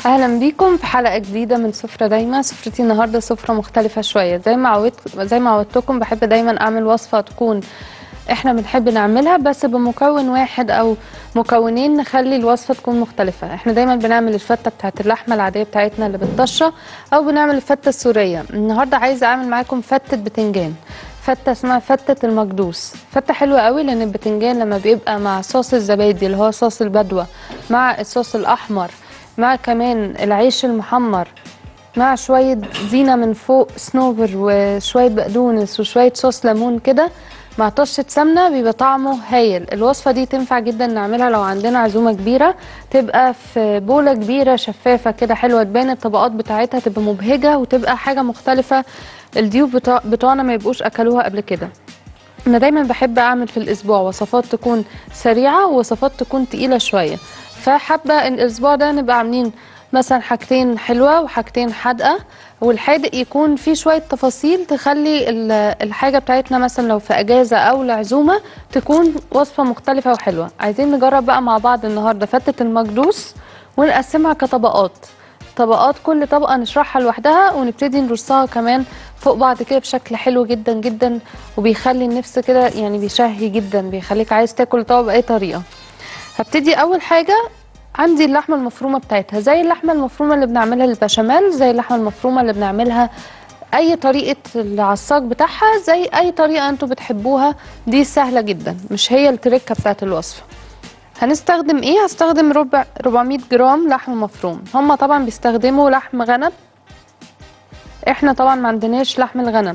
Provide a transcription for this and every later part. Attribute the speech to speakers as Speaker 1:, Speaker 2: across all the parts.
Speaker 1: اهلا بيكم في حلقه جديده من سفره دايما سفرتي النهارده سفره مختلفه شويه زي ما عودت زي ما عودتكم بحب دايما اعمل وصفه تكون احنا بنحب نعملها بس بمكون واحد او مكونين نخلي الوصفه تكون مختلفه احنا دايما بنعمل الفته بتاعت اللحمه العاديه بتاعتنا اللي بالطشه او بنعمل الفته السوريه النهارده عايزه اعمل معاكم فته بتنجان فته اسمها فته المقدوس فته حلوه قوي لان البتنجان لما بيبقى مع صوص الزبادي اللي هو صوص البدوه مع الصوص الاحمر مع كمان العيش المحمر مع شوية زينة من فوق سنوبر وشوية بقدونس وشوية صوص ليمون كده مع طشة سمنة بيبقى طعمه هايل الوصفة دي تنفع جدا نعملها لو عندنا عزومة كبيرة تبقى في بولة كبيرة شفافة كده حلوة تبان الطبقات بتاعتها تبقى مبهجة وتبقى حاجة مختلفة الضيوف بتوع- بتوعنا ما يبقوش أكلوها قبل كده انا دايما بحب اعمل في الاسبوع وصفات تكون سريعه ووصفات تكون تقيله شويه فحابه ان الاسبوع ده نبقى عاملين مثلا حاجتين حلوه وحاجتين حادقه والحادق يكون فيه شويه تفاصيل تخلي ال- الحاجه بتاعتنا مثلا لو في اجازه او لعزومه تكون وصفه مختلفه وحلوه عايزين نجرب بقى مع بعض النهارده فتة المقدوس ونقسمها كطبقات طبقات كل طبقة نشرحها لوحدها ونبتدي نرصها كمان فوق بعض كده بشكل حلو جدا جدا وبيخلي النفس كده يعني بيشهي جدا بيخليك عايز تاكل الطبق بأي طريقة هبتدي أول حاجة عندي اللحمة المفرومة بتاعتها زي اللحمة المفرومة اللي بنعملها للبشاميل زي اللحمة المفرومة اللي بنعملها أي طريقة العصاج بتاعها زي أي طريقة أنتوا بتحبوها دي سهلة جدا مش هي التركة بتاعت الوصفة هنستخدم ايه هستخدم ربع 400 جرام لحم مفروم هم طبعا بيستخدموا لحم غنم احنا طبعا ما عندناش لحم الغنم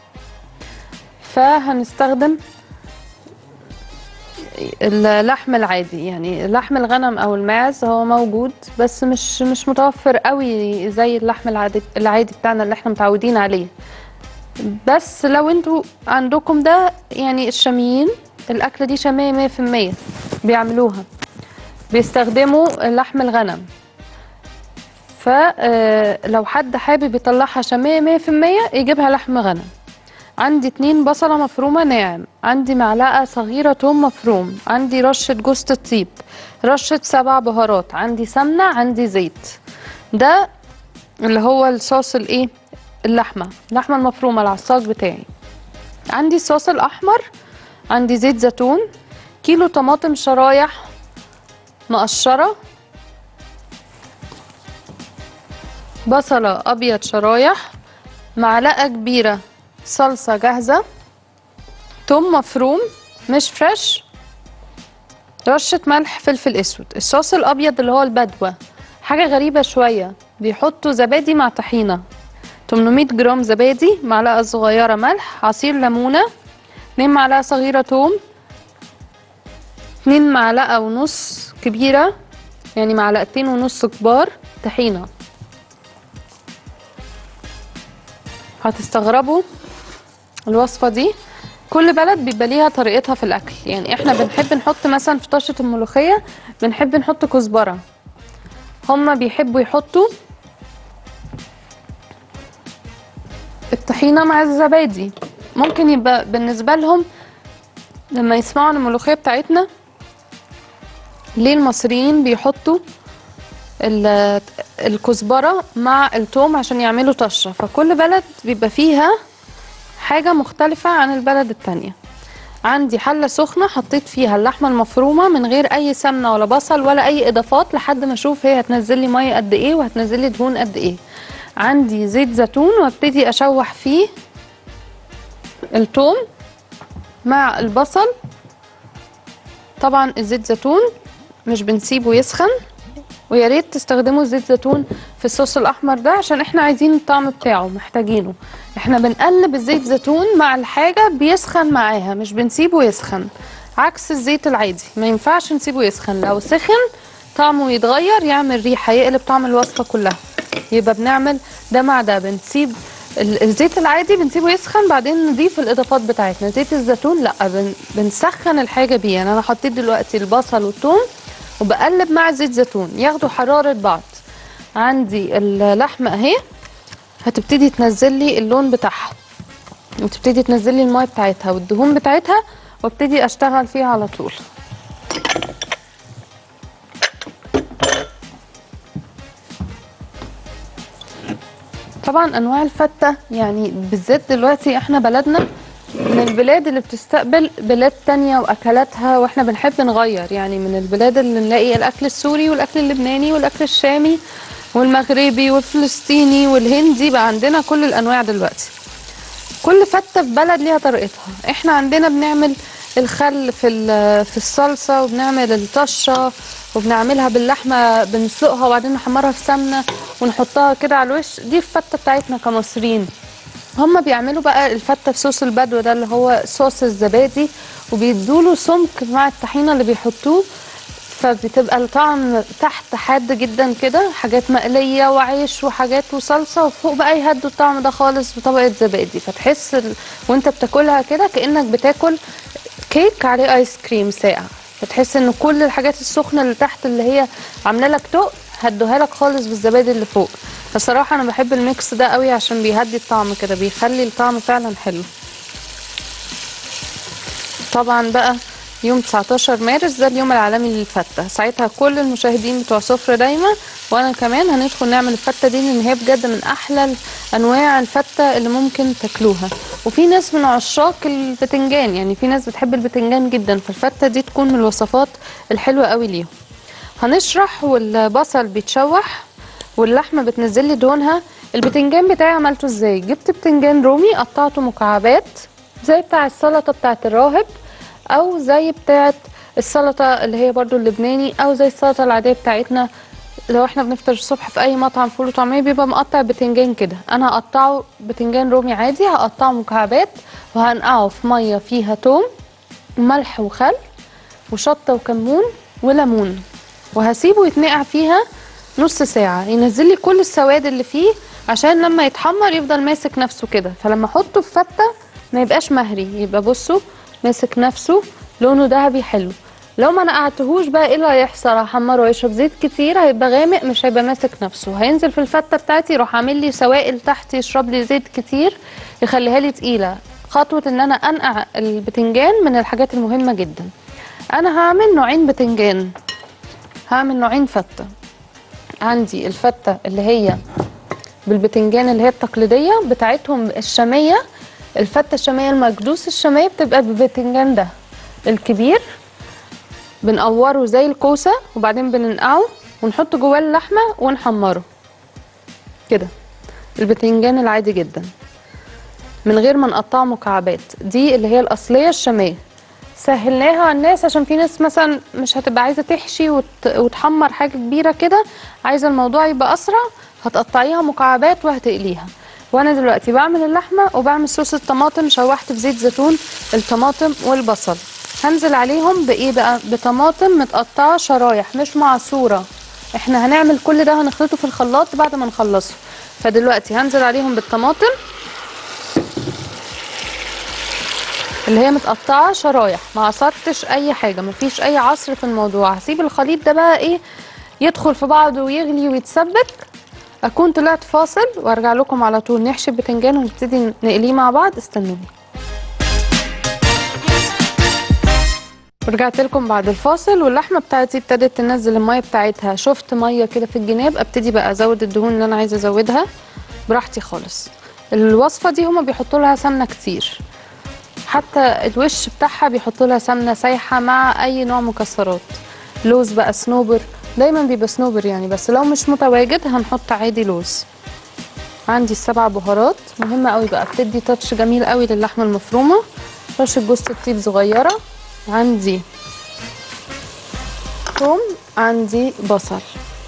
Speaker 1: فهنستخدم اللحم العادي يعني لحم الغنم او الماعز هو موجود بس مش مش متوفر قوي زي اللحم العادي العادي بتاعنا اللي احنا متعودين عليه بس لو انتوا عندكم ده يعني الشاميين الاكله دي شاميه 100% بيعملوها بيستخدموا لحم الغنم فلو حد حابب يطلعها شاميه 100% يجيبها لحم غنم عندي اتنين بصلة مفرومة ناعم عندي معلقة صغيرة توم مفروم عندي رشة جوز الطيب رشة سبع بهارات عندي سمنة عندي زيت ده اللي هو الصوص الايه اللحمة اللحمة المفرومة العصاج بتاعي عندي الصوص الأحمر عندي زيت زيتون كيلو طماطم شرايح مقشرة بصلة أبيض شرايح معلقة كبيرة صلصة جاهزة توم مفروم مش فريش رشة ملح فلفل أسود الصوص الأبيض اللي هو البدوة حاجة غريبة شوية بيحطوا زبادي مع طحينة 800 جرام زبادي معلقة صغيرة ملح عصير ليمونة 2 معلقة صغيرة توم 2 معلقة ونص كبيرة يعني معلقتين ونص كبار طحينة هتستغربوا الوصفة دي كل بلد بيبقى ليها طريقتها في الأكل يعني احنا بنحب نحط مثلا في طشة الملوخية بنحب نحط كزبرة هما بيحبوا يحطوا الطحينة مع الزبادي ممكن يبقى بالنسبة لهم لما يسمعوا عن الملوخية بتاعتنا ليه المصريين بيحطوا ال- الكزبرة مع التوم عشان يعملوا طشة فكل بلد بيبقى فيها حاجة مختلفة عن البلد التانية عندي حلة سخنة حطيت فيها اللحمة المفرومة من غير أي سمنة ولا بصل ولا أي إضافات لحد ما أشوف هي هتنزل لي مية قد إيه وهتنزل لي دهون قد إيه عندي زيت زيتون وابتدي أشوح فيه التوم مع البصل طبعا الزيت زيتون مش بنسيبه يسخن ويا ريت تستخدموا زيت زيتون في الصوص الاحمر ده عشان احنا عايزين الطعم بتاعه محتاجينه احنا بنقلب الزيت زيتون مع الحاجه بيسخن معاها مش بنسيبه يسخن عكس الزيت العادي ما ينفعش نسيبه يسخن لو سخن طعمه يتغير يعمل ريحه يقلب طعم الوصفه كلها يبقى بنعمل ده مع ده بنسيب ال- الزيت العادي بنسيبه يسخن بعدين نضيف الاضافات بتاعتنا زيت الزيتون لا بن بنسخن الحاجه بيه يعني انا حطيت دلوقتي البصل والثوم وبقلب مع زيت زيتون ياخدوا حراره بعض عندي اللحمه اهي هتبتدي تنزل لي اللون بتاعها وتبتدي تنزل لي الميه بتاعتها والدهون بتاعتها وابتدي اشتغل فيها على طول طبعا انواع الفته يعني بالذات دلوقتي احنا بلدنا من البلاد اللي بتستقبل بلاد تانية واكلاتها واحنا بنحب نغير يعني من البلاد اللي نلاقي الاكل السوري والاكل اللبناني والاكل الشامي والمغربي والفلسطيني والهندي بقى عندنا كل الانواع دلوقتي كل فته في بلد ليها طريقتها احنا عندنا بنعمل الخل في ال- في الصلصه وبنعمل الطشه وبنعملها باللحمه بنسلقها وبعدين نحمرها في سمنه ونحطها كده على الوش دي الفته بتاعتنا كمصريين هما بيعملوا بقى الفته بصوص البدو ده اللي هو صوص الزبادي وبيدوله سمك مع الطحينه اللي بيحطوه فبتبقى الطعم تحت حاد جدا كده حاجات مقليه وعيش وحاجات وصلصه وفوق بقى يهدوا الطعم ده خالص بطبقه زبادي فتحس ال... وانت بتاكلها كده كانك بتاكل كيك عليه ايس كريم ساقع فتحس ان كل الحاجات السخنه اللي تحت اللي هي عامله لك تقل هدوها لك خالص بالزبادي اللي فوق فصراحه انا بحب الميكس ده قوي عشان بيهدي الطعم كده بيخلي الطعم فعلا حلو طبعا بقى يوم 19 مارس ده اليوم العالمي للفتة ساعتها كل المشاهدين بتوع سفرة دايما وانا كمان هندخل نعمل الفتة دي لان هي بجد من احلى انواع الفتة اللي ممكن تاكلوها وفي ناس من عشاق البتنجان يعني في ناس بتحب البتنجان جدا فالفتة دي تكون من الوصفات الحلوة قوي ليهم هنشرح والبصل بيتشوح واللحمه بتنزل لي دهونها البتنجان بتاعي عملته ازاي جبت بتنجان رومي قطعته مكعبات زي بتاع السلطه بتاعه الراهب او زي بتاعه السلطه اللي هي برضو اللبناني او زي السلطه العاديه بتاعتنا لو احنا بنفطر الصبح في اي مطعم فول وطعميه بيبقى مقطع بتنجان كده انا هقطعه بتنجان رومي عادي هقطعه مكعبات وهنقعه في ميه فيها توم وملح وخل وشطه وكمون وليمون وهسيبه يتنقع فيها نص ساعة ينزل لي كل السواد اللي فيه عشان لما يتحمر يفضل ماسك نفسه كده فلما احطه في فتة ما يبقاش مهري يبقى بصوا ماسك نفسه لونه ذهبي حلو لو ما نقعتهوش بقى ايه اللي هيحصل هحمره ويشرب زيت كتير هيبقى غامق مش هيبقى ماسك نفسه هينزل في الفتة بتاعتي يروح عامل لي سوائل تحت يشرب لي زيت كتير يخليها لي تقيلة خطوة ان انا انقع البتنجان من الحاجات المهمة جدا انا هعمل نوعين بتنجان هعمل نوعين فتة عندي الفتة اللي هي بالبتنجان اللي هي التقليدية بتاعتهم الشامية الفتة الشامية المكدوس الشامية بتبقى بالبتنجان ده الكبير بنقوره زي الكوسة وبعدين بننقعه ونحط جواه اللحمة ونحمره كده البتنجان العادي جدا من غير ما نقطعه مكعبات دي اللي هي الأصلية الشامية سهلناها على الناس عشان في ناس مثلا مش هتبقى عايزه تحشي وت... وتحمر حاجه كبيره كده عايزه الموضوع يبقى اسرع هتقطعيها مكعبات وهتقليها وانا دلوقتي بعمل اللحمه وبعمل صوص الطماطم شوحت في زيت زيتون الطماطم والبصل هنزل عليهم بايه بقى بطماطم متقطعه شرايح مش معصوره احنا هنعمل كل ده هنخلطه في الخلاط بعد ما نخلصه فدلوقتي هنزل عليهم بالطماطم اللي هي متقطعه شرايح ما عصرتش اي حاجه ما فيش اي عصر في الموضوع هسيب الخليط ده بقى ايه يدخل في بعضه ويغلي ويتسبك اكون طلعت فاصل وارجع لكم على طول نحشي البتنجان ونبتدي نقليه مع بعض استنوني ورجعت لكم بعد الفاصل واللحمه بتاعتي ابتدت تنزل الميه بتاعتها شفت ميه كده في الجناب ابتدي بقى ازود الدهون اللي انا عايزه ازودها براحتي خالص الوصفه دي هما بيحطوا لها سمنه كتير حتى الوش بتاعها بيحطوا لها سمنه سايحه مع اي نوع مكسرات لوز بقى صنوبر دايما بيبقى صنوبر يعني بس لو مش متواجد هنحط عادي لوز عندي السبع بهارات مهمه قوي بقى بتدي تاتش جميل قوي للحمه المفرومه رشه جوز الطيب صغيره عندي ثوم عندي بصل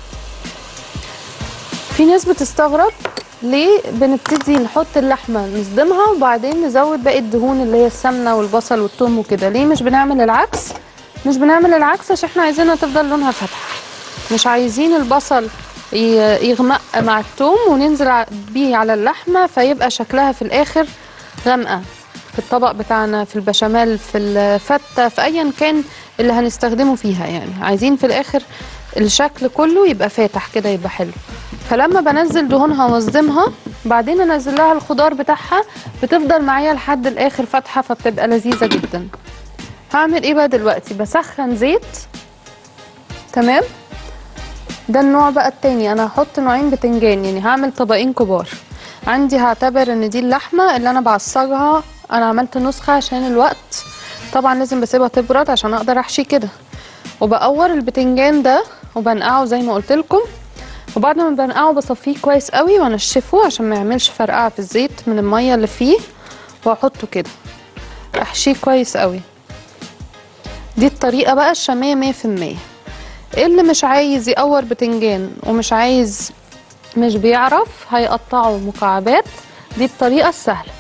Speaker 1: في ناس بتستغرب ليه بنبتدي نحط اللحمه نصدمها وبعدين نزود باقي الدهون اللي هي السمنه والبصل والثوم وكده ليه مش بنعمل العكس مش بنعمل العكس عشان احنا عايزينها تفضل لونها فاتحه مش عايزين البصل ي- يغمق مع الثوم وننزل ع- بيه على اللحمه فيبقى شكلها في الاخر غامقه في الطبق بتاعنا في البشاميل في الفته في ايا كان اللي هنستخدمه فيها يعني عايزين في الاخر الشكل كله يبقى فاتح كده يبقى حلو فلما بنزل دهونها واصدمها بعدين انزل لها الخضار بتاعها بتفضل معايا لحد الاخر فاتحه فبتبقى لذيذه جدا هعمل ايه بقى دلوقتي بسخن زيت تمام ده النوع بقى التاني انا هحط نوعين بتنجان يعني هعمل طبقين كبار عندي هعتبر ان دي اللحمه اللي انا بعصجها انا عملت نسخه عشان الوقت طبعا لازم بسيبها تبرد عشان اقدر احشي كده وبقور البتنجان ده وبنقعه زي ما قلت لكم وبعد ما بنقعه بصفيه كويس قوي وانشفه عشان ما يعملش فرقعه في الزيت من الميه اللي فيه واحطه كده احشيه كويس قوي دي الطريقه بقى الشاميه مية في المية اللي مش عايز يقور بتنجان ومش عايز مش بيعرف هيقطعه مكعبات دي الطريقه السهله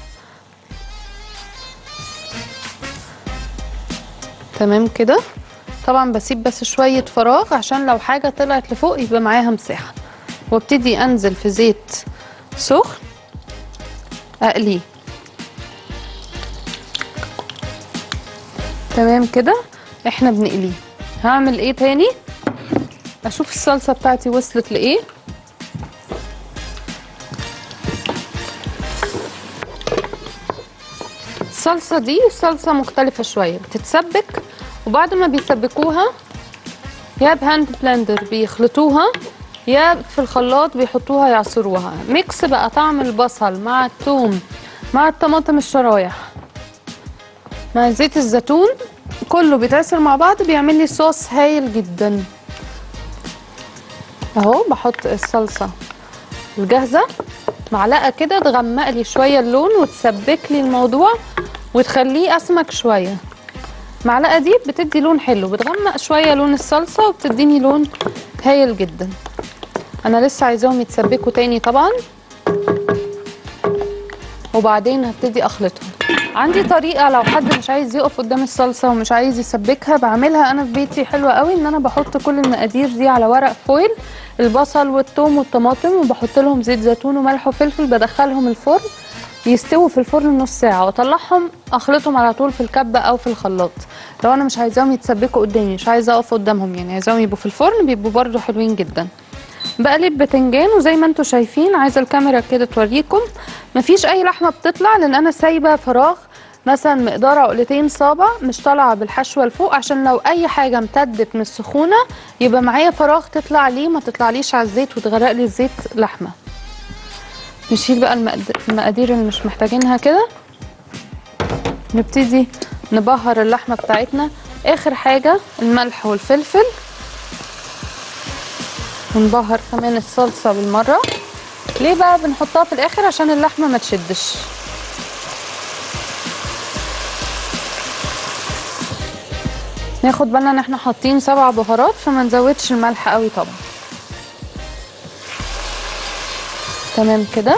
Speaker 1: تمام كده طبعا بسيب بس شويه فراغ عشان لو حاجه طلعت لفوق يبقى معاها مساحه وابتدي انزل في زيت سخن اقليه تمام كده احنا بنقليه هعمل ايه تاني اشوف الصلصه بتاعتي وصلت لايه الصلصه دي صلصه مختلفه شويه بتتسبك وبعد ما بيسبكوها يا بهاند بلندر بيخلطوها يا في الخلاط بيحطوها يعصروها ميكس بقى طعم البصل مع الثوم مع الطماطم الشرايح مع زيت الزيتون كله بيتعصر مع بعض بيعمل لي صوص هايل جدا اهو بحط الصلصه الجاهزه معلقه كده تغمق لي شويه اللون وتسبك لي الموضوع وتخليه اسمك شويه المعلقه دي بتدي لون حلو بتغمق شويه لون الصلصه وبتديني لون هايل جدا انا لسه عايزاهم يتسبكوا تاني طبعا وبعدين هبتدي اخلطهم عندي طريقه لو حد مش عايز يقف قدام الصلصه ومش عايز يسبكها بعملها انا في بيتي حلوه قوي ان انا بحط كل المقادير دي على ورق فويل البصل والثوم والطماطم وبحط لهم زيت زيتون وملح وفلفل بدخلهم الفرن يستووا في الفرن نص ساعه واطلعهم اخلطهم على طول في الكبه او في الخلاط لو انا مش عايزاهم يتسبكوا قدامي مش عايزه اقف قدامهم يعني عايزاهم يبقوا في الفرن بيبقوا برده حلوين جدا بقلب بتنجان وزي ما انتم شايفين عايزه الكاميرا كده توريكم مفيش اي لحمه بتطلع لان انا سايبه فراغ مثلا مقدار عقلتين صابع مش طالعه بالحشوه لفوق عشان لو اي حاجه امتدت من السخونه يبقى معايا فراغ تطلع ليه ما تطلعليش على الزيت وتغرق لي الزيت لحمه نشيل بقى المقد- المقادير اللي مش محتاجينها كده نبتدي نبهر اللحمه بتاعتنا اخر حاجه الملح والفلفل ونبهر كمان الصلصه بالمره ليه بقى بنحطها في الاخر عشان اللحمه ما تشدش ناخد بالنا ان احنا حاطين سبع بهارات فما نزودش الملح قوي طبعا تمام كده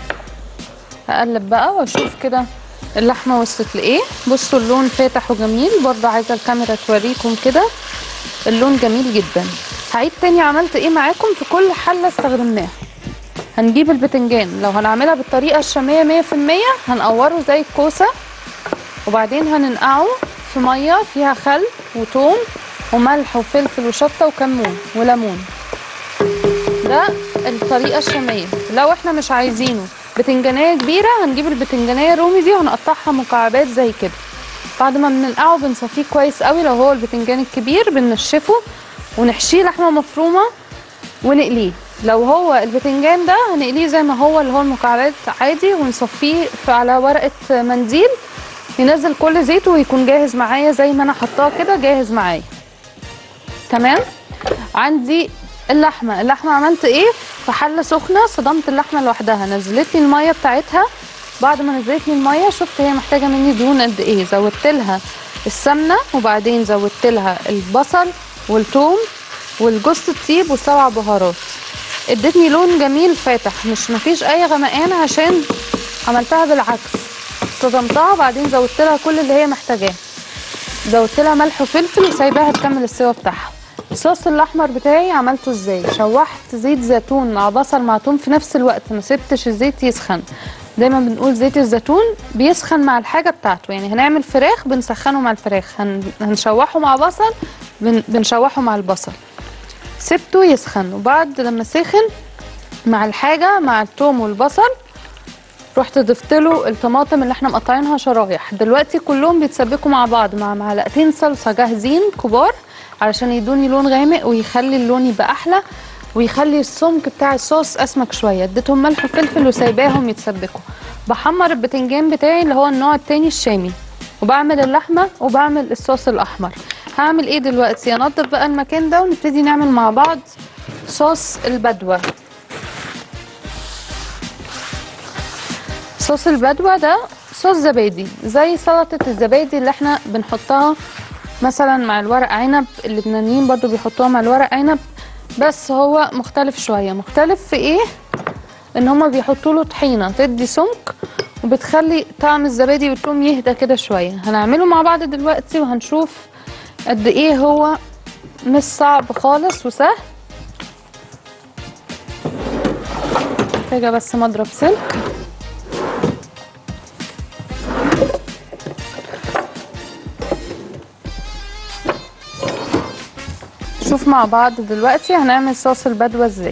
Speaker 1: هقلب بقى واشوف كده اللحمه وصلت لايه بصوا اللون فاتح وجميل برضه عايزه الكاميرا توريكم كده اللون جميل جدا هعيد تاني عملت ايه معاكم في كل حله استخدمناها هنجيب البتنجان لو هنعملها بالطريقه الشاميه مية في المية هنقوره زي الكوسه وبعدين هننقعه في ميه فيها خل وثوم وملح وفلفل وشطه وكمون وليمون ده الطريقه الشاميه لو احنا مش عايزينه بتنجانيه كبيره هنجيب البتنجانيه الرومي دي وهنقطعها مكعبات زي كده بعد ما بننقعه بنصفيه كويس قوي لو هو البتنجان الكبير بننشفه ونحشيه لحمه مفرومه ونقليه لو هو البتنجان ده هنقليه زي ما هو اللي هو المكعبات عادي ونصفيه في على ورقه منديل ينزل كل زيته ويكون جاهز معايا زي ما انا حطاه كده جاهز معايا تمام عندي اللحمه اللحمه عملت ايه في حله سخنه صدمت اللحمه لوحدها نزلت لي الميه بتاعتها بعد ما نزلت لي الميه شفت هي محتاجه مني دهون قد ايه زودت لها السمنه وبعدين زودت لها البصل والثوم والجوز الطيب والسبع بهارات ادتني لون جميل فاتح مش مفيش اي غمقان عشان عملتها بالعكس صدمتها بعدين زودت لها كل اللي هي محتاجاه زودت لها ملح وفلفل وسايباها تكمل السوا بتاعها الصوص الاحمر بتاعي عملته ازاي شوحت زيت زيتون مع بصل مع توم في نفس الوقت ما سبتش الزيت يسخن دايما بنقول زيت الزيتون بيسخن مع الحاجه بتاعته يعني هنعمل فراخ بنسخنه مع الفراخ هن... هنشوحه مع بصل بن... بنشوحه مع البصل سبته يسخن وبعد لما سخن مع الحاجه مع الثوم والبصل رحت ضفت له الطماطم اللي احنا مقطعينها شرايح دلوقتي كلهم بيتسبكوا مع بعض مع معلقتين صلصه جاهزين كبار علشان يدوني لون غامق ويخلي اللون يبقى احلى ويخلي السمك بتاع الصوص اسمك شويه اديتهم ملح وفلفل وسايباهم يتسبكوا بحمر البتنجان بتاعي اللي هو النوع التاني الشامي وبعمل اللحمه وبعمل الصوص الاحمر هعمل ايه دلوقتي انضف بقى المكان ده ونبتدي نعمل مع بعض صوص البدوه صوص البدوه ده صوص زبادي زي سلطه الزبادي اللي احنا بنحطها مثلا مع الورق عنب اللبنانيين برضو بيحطوها مع الورق عنب بس هو مختلف شويه مختلف في ايه ان هما بيحطوا له طحينه تدي سمك وبتخلي طعم الزبادي والثوم يهدى كده شويه هنعمله مع بعض دلوقتي وهنشوف قد ايه هو مش صعب خالص وسهل محتاجه بس مضرب سلك شوف مع بعض دلوقتي هنعمل صوص البدوة ازاي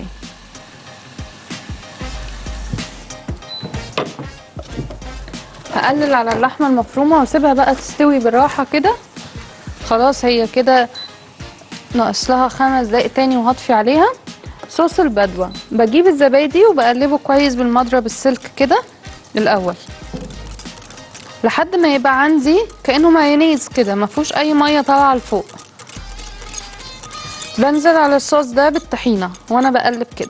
Speaker 1: هقلل على اللحمة المفرومة واسيبها بقى تستوي بالراحة كده خلاص هي كده ناقص لها خمس دقايق تاني وهطفي عليها صوص البدوة بجيب الزبادي وبقلبه كويس بالمضرب السلك كده الاول لحد ما يبقى عندي كأنه مايونيز كده مفهوش اي مية طالعة لفوق بنزل على الصوص ده بالطحينة وانا بقلب كده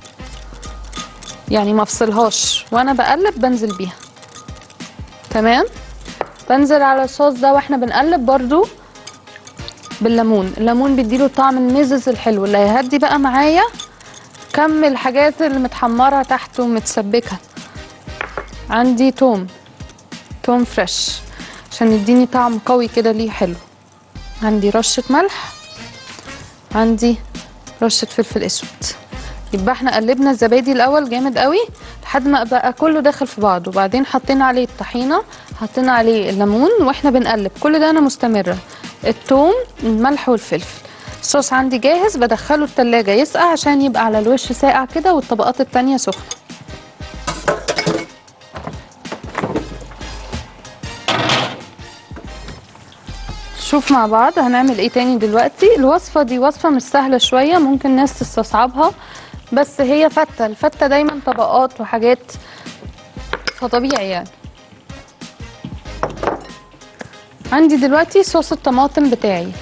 Speaker 1: يعني ما افصلهاش وانا بقلب بنزل بيها تمام بنزل على الصوص ده واحنا بنقلب برضو بالليمون الليمون بيديله طعم المزز الحلو اللي هيهدي بقى معايا كم الحاجات اللي متحمرة تحت ومتسبكة عندي توم توم فريش عشان يديني طعم قوي كده ليه حلو عندي رشة ملح عندي رشة فلفل اسود يبقى احنا قلبنا الزبادي الاول جامد قوي لحد ما بقى كله داخل في بعضه وبعدين حطينا عليه الطحينه حطينا عليه الليمون واحنا بنقلب كل ده انا مستمره الثوم الملح والفلفل الصوص عندي جاهز بدخله التلاجة يسقع عشان يبقى على الوش ساقع كده والطبقات التانية سخنة شوف مع بعض هنعمل ايه تاني دلوقتي الوصفة دي وصفة مش سهلة شوية ممكن ناس تستصعبها بس هي فتة الفتة دايما طبقات وحاجات فطبيعي يعني عندي دلوقتي صوص الطماطم بتاعي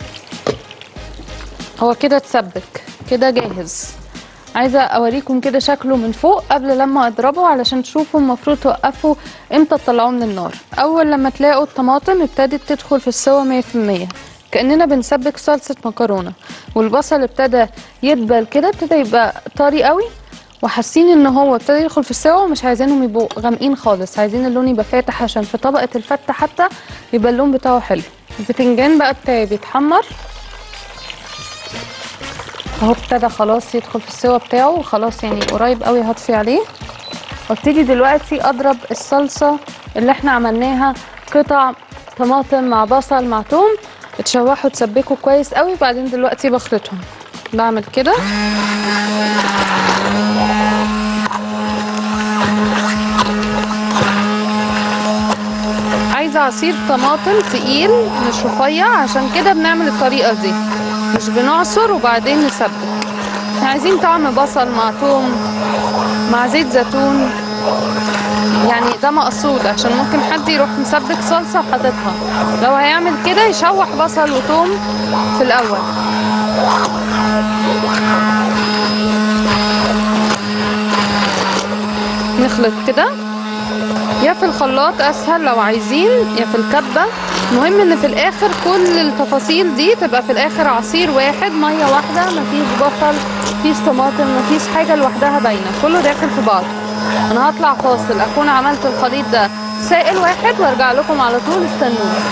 Speaker 1: هو كده اتسبك كده جاهز عايزه اوريكم كده شكله من فوق قبل لما اضربه علشان تشوفوا المفروض توقفوا امتى تطلعوه من النار اول لما تلاقوا الطماطم ابتدت تدخل في السوا 100% كاننا بنسبك صلصه مكرونه والبصل ابتدى يدبل كده ابتدى يبقى طري قوي وحاسين ان هو ابتدى يدخل في السوا ومش عايزينهم يبقوا غامقين خالص عايزين اللون يبقى فاتح عشان في طبقه الفته حتى يبقى اللون بتاعه حلو البتنجان بقى بتاعي بيتحمر اهو ابتدى خلاص يدخل في السوا بتاعه وخلاص يعني قريب قوي هطفي عليه وابتدي دلوقتي اضرب الصلصه اللي احنا عملناها قطع طماطم مع بصل مع توم اتشوحوا تسبكوا كويس قوي وبعدين دلوقتي بخلطهم بعمل كده عايزه عصير طماطم تقيل مش رفيع عشان كده بنعمل الطريقه دي مش بنعصر وبعدين نسبك احنا عايزين طعم بصل مع توم مع زيت زيتون يعني ده مقصود عشان ممكن حد يروح مسبك صلصه وحاططها لو هيعمل كده يشوح بصل وتوم في الاول نخلط كده يا في الخلاط اسهل لو عايزين يا في الكبه المهم ان في الاخر كل التفاصيل دي تبقى في الاخر عصير واحد ميه واحده مفيش بصل مفيش طماطم مفيش حاجه لوحدها باينه كله داخل في بعض انا هطلع فاصل اكون عملت الخليط ده سائل واحد وارجع لكم على طول استنوني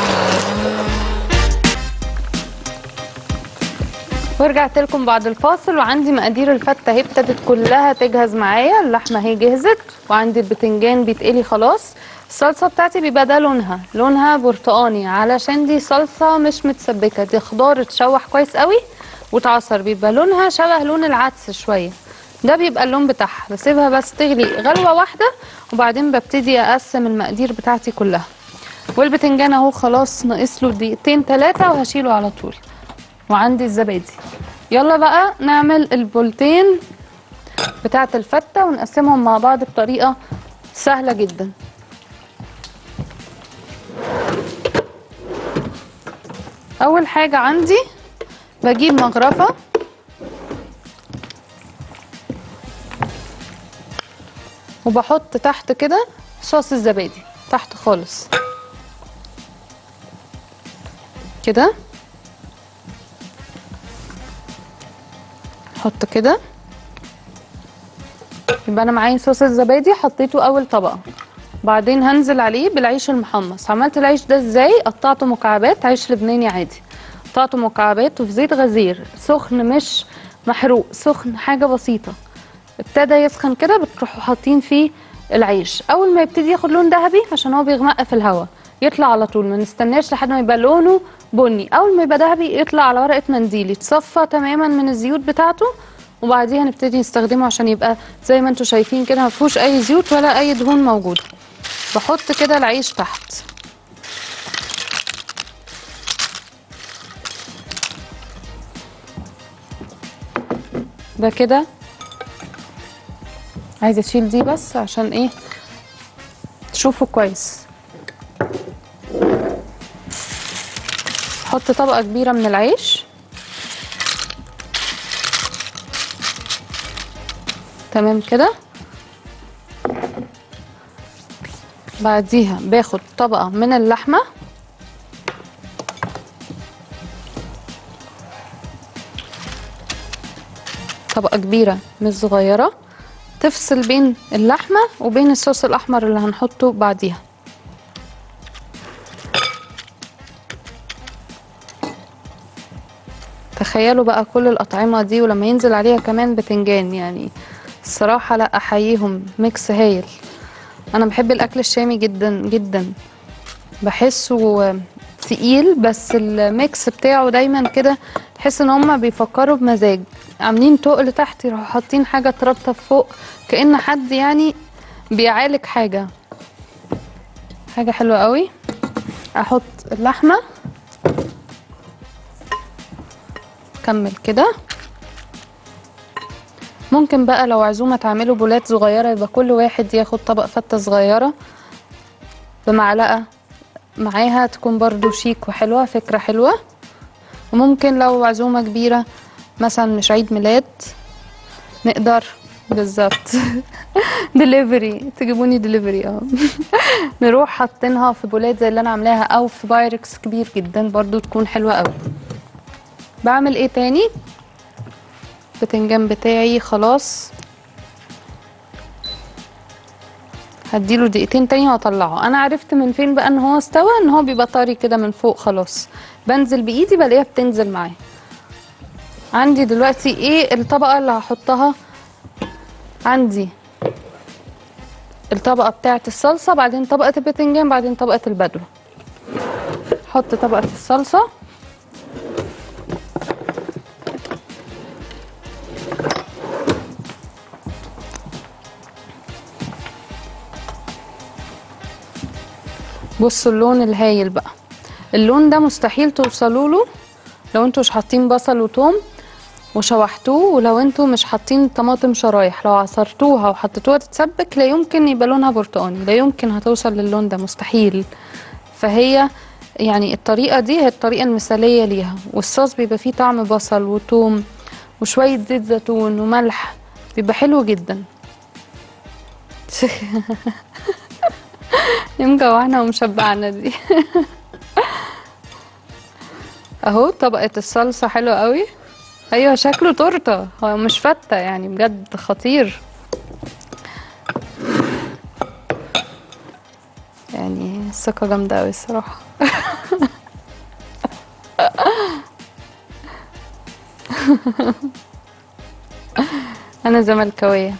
Speaker 1: ورجعت لكم بعد الفاصل وعندي مقادير الفته اهي ابتدت كلها تجهز معايا اللحمه اهي جهزت وعندي البتنجان بيتقلي خلاص الصلصه بتاعتي بيبقى ده لونها لونها برتقاني علشان دي صلصه مش متسبكه دي خضار اتشوح كويس قوي واتعصر بيبقى لونها شبه لون العدس شويه ده بيبقى اللون بتاعها بسيبها بس تغلي غلوه واحده وبعدين ببتدي اقسم المقادير بتاعتي كلها والبتنجان اهو خلاص ناقص له دقيقتين ثلاثه وهشيله على طول وعندي الزبادي يلا بقى نعمل البولتين بتاعة الفتة ونقسمهم مع بعض بطريقة سهلة جدا أول حاجة عندي بجيب مغرفة وبحط تحت كده صوص الزبادي تحت خالص كده احط كده يبقى انا معايا صوص الزبادي حطيته اول طبقه بعدين هنزل عليه بالعيش المحمص عملت العيش ده ازاي قطعته مكعبات عيش لبناني عادي قطعته مكعبات وفي زيت غزير سخن مش محروق سخن حاجه بسيطه ابتدى يسخن كده بتروحوا حاطين فيه العيش اول ما يبتدي ياخد لون ذهبي عشان هو بيغمق في الهواء يطلع على طول ما نستناش لحد ما يبقى لونه بني اول ما يبقى ذهبي يطلع على ورقه منديل يتصفى تماما من الزيوت بتاعته وبعديها نبتدي نستخدمه عشان يبقى زي ما انتم شايفين كده ما فيهوش اي زيوت ولا اي دهون موجوده بحط كده العيش تحت ده كده عايزه اشيل دي بس عشان ايه تشوفوا كويس احط طبقه كبيره من العيش تمام كده بعديها باخد طبقه من اللحمه طبقه كبيره مش صغيره تفصل بين اللحمه وبين الصوص الاحمر اللي هنحطه بعديها تخيلوا بقى كل الأطعمة دي ولما ينزل عليها كمان بتنجان يعني الصراحة لا أحييهم ميكس هايل أنا بحب الأكل الشامي جدا جدا بحسه تقيل بس الميكس بتاعه دايما كده تحس ان هما بيفكروا بمزاج عاملين تقل تحت يروحوا حاطين حاجة ترطب فوق كأن حد يعني بيعالج حاجة حاجة حلوة قوي احط اللحمة كمل كده ممكن بقى لو عزومة تعملوا بولات صغيرة يبقى كل واحد ياخد طبق فتة صغيرة بمعلقة معاها تكون برضو شيك وحلوة فكرة حلوة وممكن لو عزومة كبيرة مثلا مش عيد ميلاد نقدر بالظبط دليفري تجيبوني دليفري اه نروح حاطينها في بولات زي اللي انا عاملاها او في بايركس كبير جدا برضو تكون حلوة قوي بعمل ايه تاني البتنجان بتاعي خلاص هديله دقيقتين تاني واطلعه انا عرفت من فين بقى ان هو استوى ان هو بيبقى طري كده من فوق خلاص بنزل بايدي بلاقيها بتنزل معايا عندي دلوقتي ايه الطبقه اللي هحطها عندي الطبقه بتاعه الصلصه بعدين طبقه البتنجان بعدين طبقه البدو احط طبقه الصلصه بصوا اللون الهايل بقى اللون ده مستحيل توصلوا له لو انتوا مش حاطين بصل وتوم وشوحتوه ولو انتوا مش حاطين طماطم شرايح لو عصرتوها وحطيتوها تتسبك لا يمكن يبقى لونها برتقاني لا يمكن هتوصل للون ده مستحيل فهي يعني الطريقة دي هي الطريقة المثالية ليها والصوص بيبقى فيه طعم بصل وتوم وشوية زيت زيتون وملح بيبقى حلو جدا مجوعنا ومشبعنا دي اهو طبقة الصلصة حلوة قوي ايوه شكله تورته هو مش فتة يعني بجد خطير يعني الثقة جامدة قوي الصراحة انا زملكاوية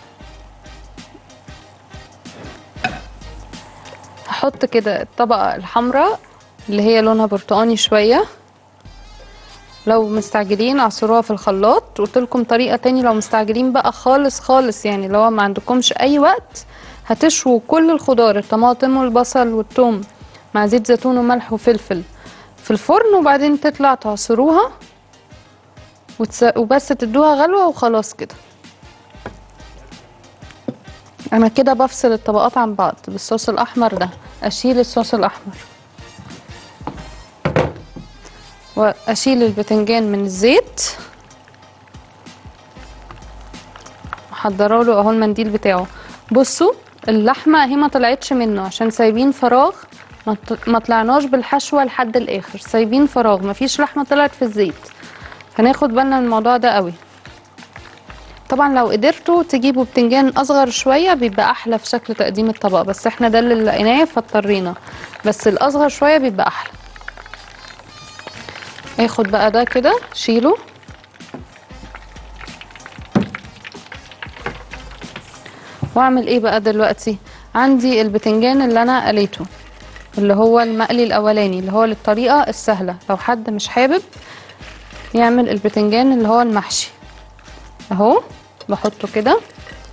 Speaker 1: هحط كده الطبقة الحمراء اللي هي لونها برتقاني شوية لو مستعجلين اعصروها في الخلاط قلت لكم طريقة تاني لو مستعجلين بقى خالص خالص يعني لو ما عندكمش اي وقت هتشووا كل الخضار الطماطم والبصل والثوم مع زيت زيتون وملح وفلفل في الفرن وبعدين تطلع تعصروها وتس... وبس تدوها غلوة وخلاص كده انا كده بفصل الطبقات عن بعض بالصوص الاحمر ده اشيل الصوص الاحمر واشيل البتنجان من الزيت محضره له اهو المنديل بتاعه بصوا اللحمه اهي ما طلعتش منه عشان سايبين فراغ ما ط- ما طلعناش بالحشوه لحد الاخر سايبين فراغ مفيش لحمه طلعت في الزيت هناخد بالنا من الموضوع ده قوي طبعا لو قدرتوا تجيبوا بتنجان اصغر شويه بيبقى احلى في شكل تقديم الطبق بس احنا ده اللي لقيناه فاضطرينا بس الاصغر شويه بيبقى احلى اخد بقى ده كده شيله واعمل ايه بقى دلوقتي عندي البتنجان اللي انا قليته اللي هو المقلي الاولاني اللي هو للطريقه السهله لو حد مش حابب يعمل البتنجان اللي هو المحشي اهو بحطه كده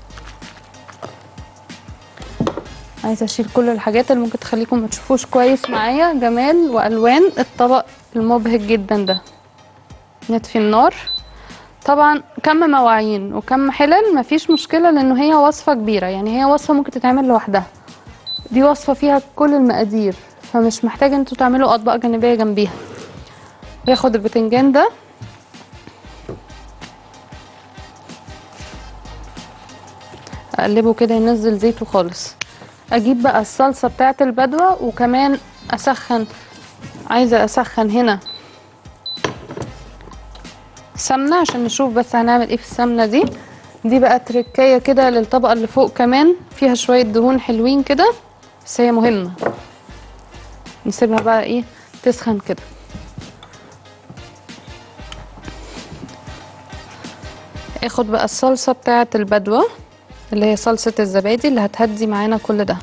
Speaker 1: عايزه اشيل كل الحاجات اللي ممكن تخليكم ما تشوفوش كويس معايا جمال والوان الطبق المبهج جدا ده نطفي النار طبعا كم مواعين وكم حلل مفيش مشكله لانه هي وصفه كبيره يعني هي وصفه ممكن تتعمل لوحدها دي وصفه فيها كل المقادير فمش محتاجه انتوا تعملوا اطباق جانبيه جنبيها ياخد البتنجان ده اقلبه كده ينزل زيته خالص اجيب بقى الصلصه بتاعه البدوه وكمان اسخن عايزه اسخن هنا سمنه عشان نشوف بس هنعمل ايه في السمنه دي دي بقى تركايه كده للطبقه اللي فوق كمان فيها شويه دهون حلوين كده بس هي مهمه نسيبها بقى ايه تسخن كده اخد بقى الصلصه بتاعه البدوه اللي هي صلصه الزبادي اللي هتهدي معانا كل ده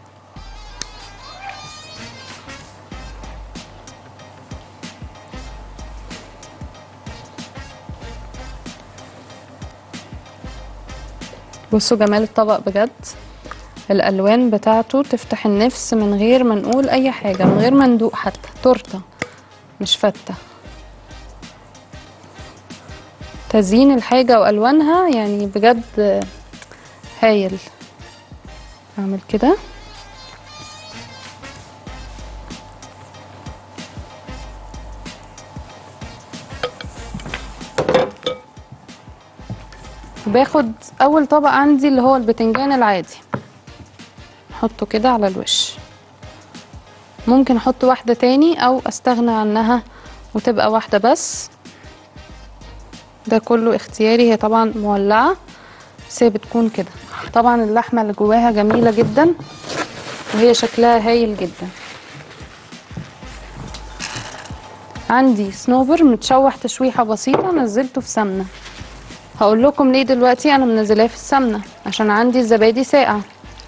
Speaker 1: بصوا جمال الطبق بجد الالوان بتاعته تفتح النفس من غير ما نقول اي حاجه من غير ما ندوق حتى تورته مش فته تزيين الحاجه والوانها يعني بجد هايل اعمل كده باخد اول طبق عندي اللي هو البتنجان العادي احطه كده على الوش ممكن احط واحدة تاني او استغنى عنها وتبقى واحدة بس ده كله اختياري هي طبعا مولعة بس هي بتكون كده طبعا اللحمة اللي جواها جميلة جدا وهي شكلها هايل جدا عندي صنوبر متشوح تشويحة بسيطة نزلته في سمنة هقول لكم ليه دلوقتي انا منزلاه في السمنه عشان عندي الزبادي ساقع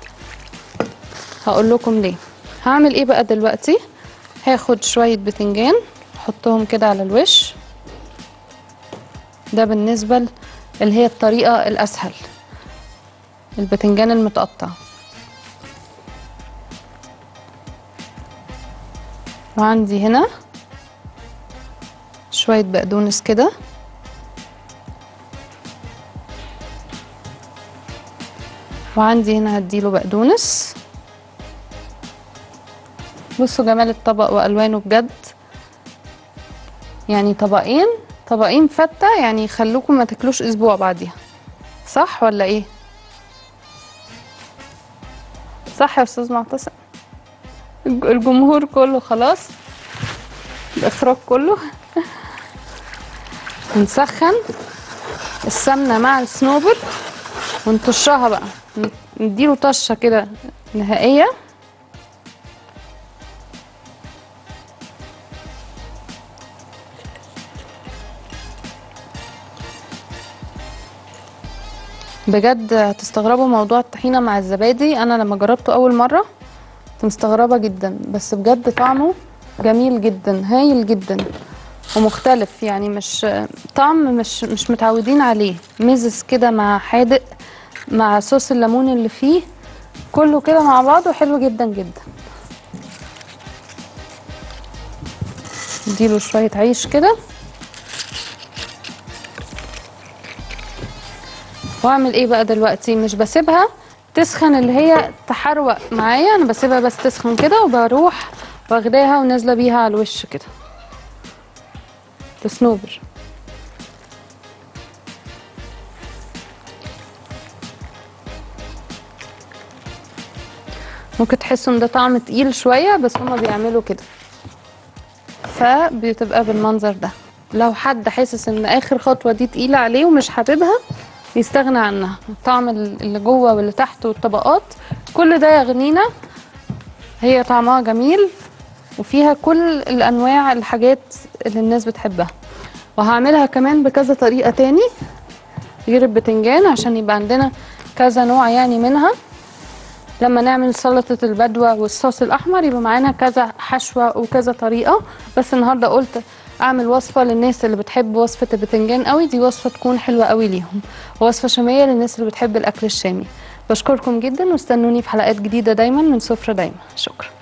Speaker 1: هقول لكم ليه هعمل ايه بقى دلوقتي هاخد شويه بتنجان احطهم كده على الوش ده بالنسبه ل- اللي هي الطريقه الاسهل البتنجان المتقطع وعندي هنا شويه بقدونس كده وعندي هنا هديله بقدونس بصوا جمال الطبق والوانه بجد يعني طبقين طبقين فته يعني يخلوكم ما تاكلوش اسبوع بعديها صح ولا ايه صح يا استاذ معتصم الج- الجمهور كله خلاص الاخراج كله نسخن السمنه مع الصنوبر ونطشها بقى ن- نديله طشه كده نهائيه بجد هتستغربوا موضوع الطحينه مع الزبادي انا لما جربته اول مره كنت مستغربه جدا بس بجد طعمه جميل جدا هايل جدا ومختلف يعني مش طعم مش مش متعودين عليه مزز كده مع حادق مع صوص الليمون اللي فيه كله كده مع بعضه حلو جدا جدا اديله شويه عيش كده واعمل ايه بقى دلوقتي مش بسيبها تسخن اللي هي تحروق معايا انا بسيبها بس تسخن كده وبروح واخداها ونازله بيها على الوش كده بسنوبر ممكن تحسوا ان ده طعم تقيل شويه بس هما بيعملوا كده فبتبقى بالمنظر ده لو حد حاسس ان اخر خطوه دي تقيله عليه ومش حاببها يستغنى عنها الطعم اللي جوه واللي تحت والطبقات كل ده يغنينا هي طعمها جميل وفيها كل الانواع الحاجات اللي الناس بتحبها وهعملها كمان بكذا طريقه تاني غير البتنجان عشان يبقى عندنا كذا نوع يعني منها لما نعمل سلطة البدوة والصوص الأحمر يبقى معانا كذا حشوة وكذا طريقة بس النهاردة قلت أعمل وصفة للناس اللي بتحب وصفة البتنجان قوي دي وصفة تكون حلوة قوي ليهم ووصفة شامية للناس اللي بتحب الأكل الشامي بشكركم جدا واستنوني في حلقات جديدة دايما من سفرة دايما شكرا